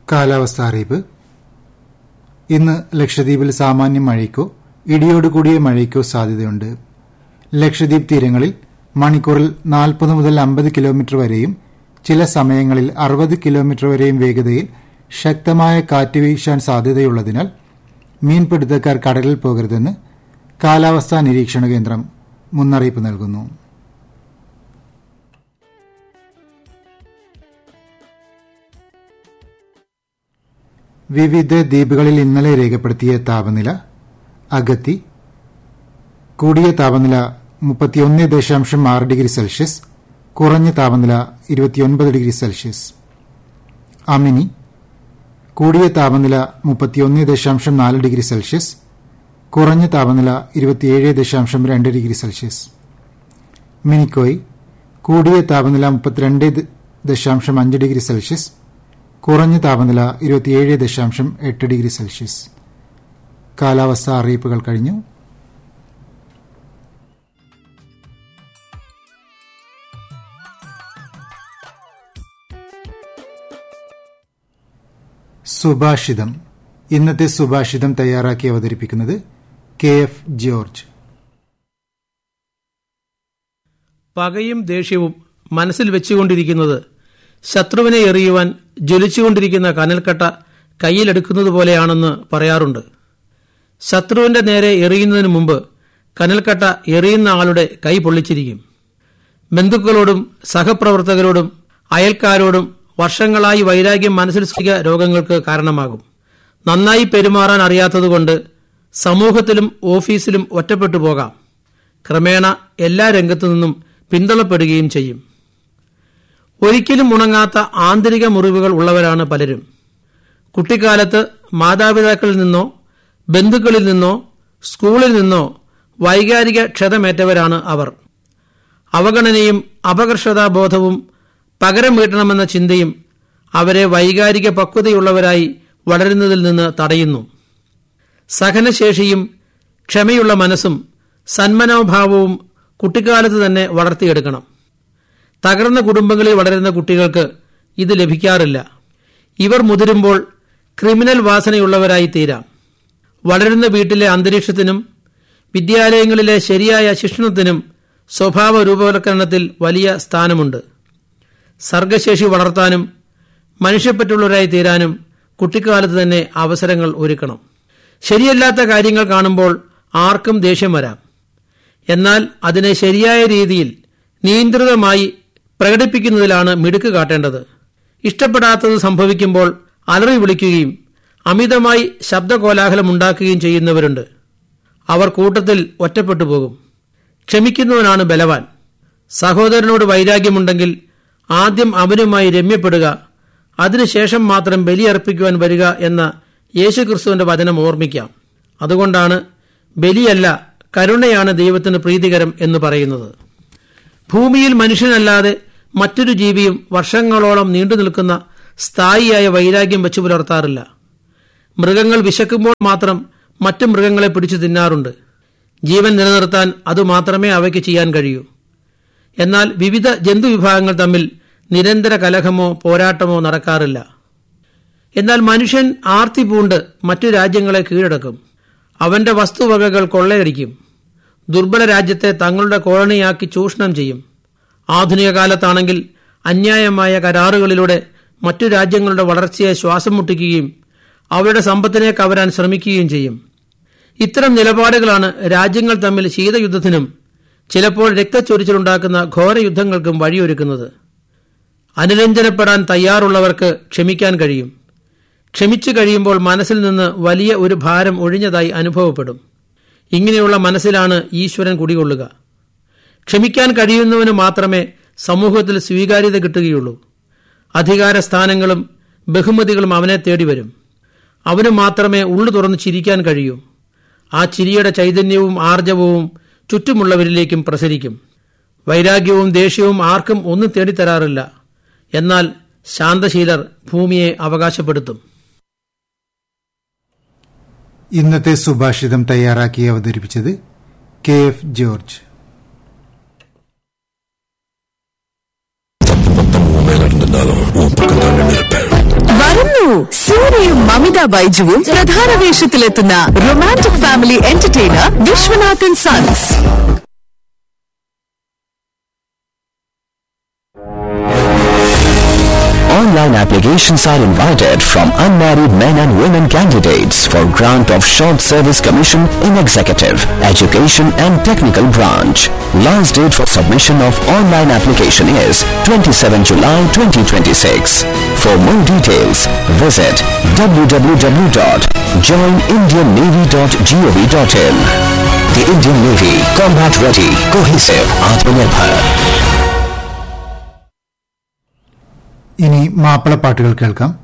കാലാവസ്ഥ അറിയിപ്പ് ഇന്ന് ലക്ഷദ്വീപിൽ സാമാന്യം മഴയ്ക്കോ ഇടിയോടുകൂടിയ മഴയ്ക്കോ സാധ്യതയുണ്ട് ലക്ഷദ്വീപ് തീരങ്ങളിൽ മണിക്കൂറിൽ നാൽപ്പത് മുതൽ അമ്പത് കിലോമീറ്റർ വരെയും ചില സമയങ്ങളിൽ അറുപത് കിലോമീറ്റർ വരെയും വേഗതയിൽ ശക്തമായ കാറ്റ് വീശാൻ സാധ്യതയുള്ളതിനാൽ മീൻപിടുത്തക്കാർ കടലിൽ പോകരുതെന്ന് കാലാവസ്ഥാ നിരീക്ഷണ കേന്ദ്രം മുന്നറിയിപ്പ് നൽകുന്നു വിവിധ ദ്വീപുകളിൽ ഇന്നലെ രേഖപ്പെടുത്തിയ താപനില അഗത്തി കൂടിയ താപനില മുപ്പത്തിയൊന്ന് ദശാംശം ആറ് ഡിഗ്രി സെൽഷ്യസ് കുറഞ്ഞ താപനില ഇരുപത്തിയൊൻപത് ഡിഗ്രി സെൽഷ്യസ് അമിനി കൂടിയ താപനില മുപ്പത്തിയൊന്ന് ദശാംശം നാല് ഡിഗ്രി സെൽഷ്യസ് കുറഞ്ഞ താപനില ഇരുപത്തിയേഴ് ദശാംശം രണ്ട് ഡിഗ്രി സെൽഷ്യസ് മിനിക്കോയ് കൂടിയ താപനില മുപ്പത്തിരണ്ട് ദശാംശം അഞ്ച് ഡിഗ്രി സെൽഷ്യസ് കുറഞ്ഞ താപനില ഇരുപത്തിയേഴ് ദശാംശം എട്ട് ഡിഗ്രി സെൽഷ്യസ് കാലാവസ്ഥാ അറിയിപ്പുകൾ കഴിഞ്ഞു സുഭാഷിതം ഇന്നത്തെ സുഭാഷിതം തയ്യാറാക്കി അവതരിപ്പിക്കുന്നത് കെ എഫ് ജോർജ് പകയും ദേഷ്യവും മനസ്സിൽ വെച്ചുകൊണ്ടിരിക്കുന്നത് ശത്രുവിനെ എറിയുവാൻ ജ്വലിച്ചുകൊണ്ടിരിക്കുന്ന കനൽക്കട്ട കയ്യിലെടുക്കുന്നത് പോലെയാണെന്ന് പറയാറുണ്ട് ശത്രുവിന്റെ നേരെ എറിയുന്നതിന് മുമ്പ് കനൽക്കട്ട എറിയുന്ന ആളുടെ കൈ പൊള്ളിച്ചിരിക്കും ബന്ധുക്കളോടും സഹപ്രവർത്തകരോടും അയൽക്കാരോടും വർഷങ്ങളായി വൈരാഗ്യം മനസ്സിൽ സൃഷ്ടിക്കുക രോഗങ്ങൾക്ക് കാരണമാകും നന്നായി പെരുമാറാൻ അറിയാത്തതുകൊണ്ട് സമൂഹത്തിലും ഓഫീസിലും ഒറ്റപ്പെട്ടു പോകാം ക്രമേണ എല്ലാ രംഗത്തു നിന്നും പിന്തള്ളപ്പെടുകയും ചെയ്യും ഒരിക്കലും ഉണങ്ങാത്ത ആന്തരിക മുറിവുകൾ ഉള്ളവരാണ് പലരും കുട്ടിക്കാലത്ത് മാതാപിതാക്കളിൽ നിന്നോ ബന്ധുക്കളിൽ നിന്നോ സ്കൂളിൽ നിന്നോ വൈകാരിക ക്ഷതമേറ്റവരാണ് അവർ അവഗണനയും അപകർഷതാബോധവും പകരം വീട്ടണമെന്ന ചിന്തയും അവരെ വൈകാരിക പക്വതയുള്ളവരായി വളരുന്നതിൽ നിന്ന് തടയുന്നു സഹനശേഷിയും ക്ഷമയുള്ള മനസ്സും സന്മനോഭാവവും കുട്ടിക്കാലത്ത് തന്നെ വളർത്തിയെടുക്കണം തകർന്ന കുടുംബങ്ങളിൽ വളരുന്ന കുട്ടികൾക്ക് ഇത് ലഭിക്കാറില്ല ഇവർ മുതിരുമ്പോൾ ക്രിമിനൽ വാസനയുള്ളവരായി തീരാം വളരുന്ന വീട്ടിലെ അന്തരീക്ഷത്തിനും വിദ്യാലയങ്ങളിലെ ശരിയായ ശിക്ഷണത്തിനും സ്വഭാവ രൂപവൽക്കരണത്തിൽ വലിയ സ്ഥാനമുണ്ട് സർഗശേഷി വളർത്താനും മനുഷ്യപ്പറ്റുള്ളവരായി തീരാനും കുട്ടിക്കാലത്ത് തന്നെ അവസരങ്ങൾ ഒരുക്കണം ശരിയല്ലാത്ത കാര്യങ്ങൾ കാണുമ്പോൾ ആർക്കും ദേഷ്യം വരാം എന്നാൽ അതിനെ ശരിയായ രീതിയിൽ നിയന്ത്രിതമായി പ്രകടിപ്പിക്കുന്നതിലാണ് മിടുക്ക് കാട്ടേണ്ടത് ഇഷ്ടപ്പെടാത്തത് സംഭവിക്കുമ്പോൾ അലറി വിളിക്കുകയും അമിതമായി ശബ്ദകോലാഹലം ഉണ്ടാക്കുകയും ചെയ്യുന്നവരുണ്ട് അവർ കൂട്ടത്തിൽ ഒറ്റപ്പെട്ടു പോകും ക്ഷമിക്കുന്നവനാണ് ബലവാൻ സഹോദരനോട് വൈരാഗ്യമുണ്ടെങ്കിൽ ആദ്യം അവനുമായി രമ്യപ്പെടുക അതിനുശേഷം മാത്രം ബലിയർപ്പിക്കുവാൻ വരിക എന്ന യേശുക്രിസ്തുവിന്റെ വചനം ഓർമ്മിക്കാം അതുകൊണ്ടാണ് ബലിയല്ല കരുണയാണ് ദൈവത്തിന് പ്രീതികരം എന്ന് പറയുന്നത് ഭൂമിയിൽ മനുഷ്യനല്ലാതെ മറ്റൊരു ജീവിയും വർഷങ്ങളോളം നീണ്ടു നിൽക്കുന്ന സ്ഥായിയായ വൈരാഗ്യം വെച്ചു പുലർത്താറില്ല മൃഗങ്ങൾ വിശക്കുമ്പോൾ മാത്രം മറ്റു മൃഗങ്ങളെ പിടിച്ചു തിന്നാറുണ്ട് ജീവൻ നിലനിർത്താൻ അതുമാത്രമേ അവയ്ക്ക് ചെയ്യാൻ കഴിയൂ എന്നാൽ വിവിധ ജന്തുവിഭാഗങ്ങൾ തമ്മിൽ നിരന്തര കലഹമോ പോരാട്ടമോ നടക്കാറില്ല എന്നാൽ മനുഷ്യൻ ആർത്തി പൂണ്ട് മറ്റു രാജ്യങ്ങളെ കീഴടക്കും അവന്റെ വസ്തുവകകൾ കൊള്ളയടിക്കും ദുർബല രാജ്യത്തെ തങ്ങളുടെ കോളനിയാക്കി ചൂഷണം ചെയ്യും ആധുനിക കാലത്താണെങ്കിൽ അന്യായമായ കരാറുകളിലൂടെ മറ്റു രാജ്യങ്ങളുടെ വളർച്ചയെ ശ്വാസം മുട്ടിക്കുകയും അവരുടെ സമ്പത്തിനെ കവരാൻ ശ്രമിക്കുകയും ചെയ്യും ഇത്തരം നിലപാടുകളാണ് രാജ്യങ്ങൾ തമ്മിൽ ശീതയുദ്ധത്തിനും ചിലപ്പോൾ രക്തച്ചൊരിച്ചിലുണ്ടാക്കുന്ന ഘോരയുദ്ധങ്ങൾക്കും വഴിയൊരുക്കുന്നത് അനുരഞ്ജനപ്പെടാൻ തയ്യാറുള്ളവർക്ക് ക്ഷമിക്കാൻ കഴിയും ക്ഷമിച്ചു കഴിയുമ്പോൾ മനസ്സിൽ നിന്ന് വലിയ ഒരു ഭാരം ഒഴിഞ്ഞതായി അനുഭവപ്പെടും ഇങ്ങനെയുള്ള മനസ്സിലാണ് ഈശ്വരൻ കുടികൊള്ളുക ക്ഷമിക്കാൻ കഴിയുന്നവന് മാത്രമേ സമൂഹത്തിൽ സ്വീകാര്യത കിട്ടുകയുള്ളൂ അധികാര സ്ഥാനങ്ങളും ബഹുമതികളും അവനെ തേടി വരും അവന് മാത്രമേ ഉള്ളു തുറന്ന് ചിരിക്കാൻ കഴിയൂ ആ ചിരിയുടെ ചൈതന്യവും ആർജവവും ചുറ്റുമുള്ളവരിലേക്കും പ്രസരിക്കും വൈരാഗ്യവും ദേഷ്യവും ആർക്കും ഒന്നും തേടിത്തരാറില്ല എന്നാൽ ശാന്തശീലർ ഭൂമിയെ അവകാശപ്പെടുത്തും ഇന്നത്തെ സുഭാഷിതം തയ്യാറാക്കി അവതരിപ്പിച്ചത് കെ എഫ് ജോർജ് மேல இருந்தாலும் உன் பக்கம் தான் நின்று இருப்பேன் വരുന്നു അമൃത ബൈജുവും പ്രധാന വേഷത്തിലെത്തുന്ന romantic family entertainer Viswanathan sons Online applications are invited from unmarried men and women candidates for grant of short service commission in executive, education and technical branch. Last date for submission of online application is 27 July 2026. For more details, visit www.joinindiannavy.gov.in. The Indian Navy, combat ready, cohesive, Atmanirbhar. ഇനി മാപ്പിളപ്പാട്ടുകൾ കേൾക്കാം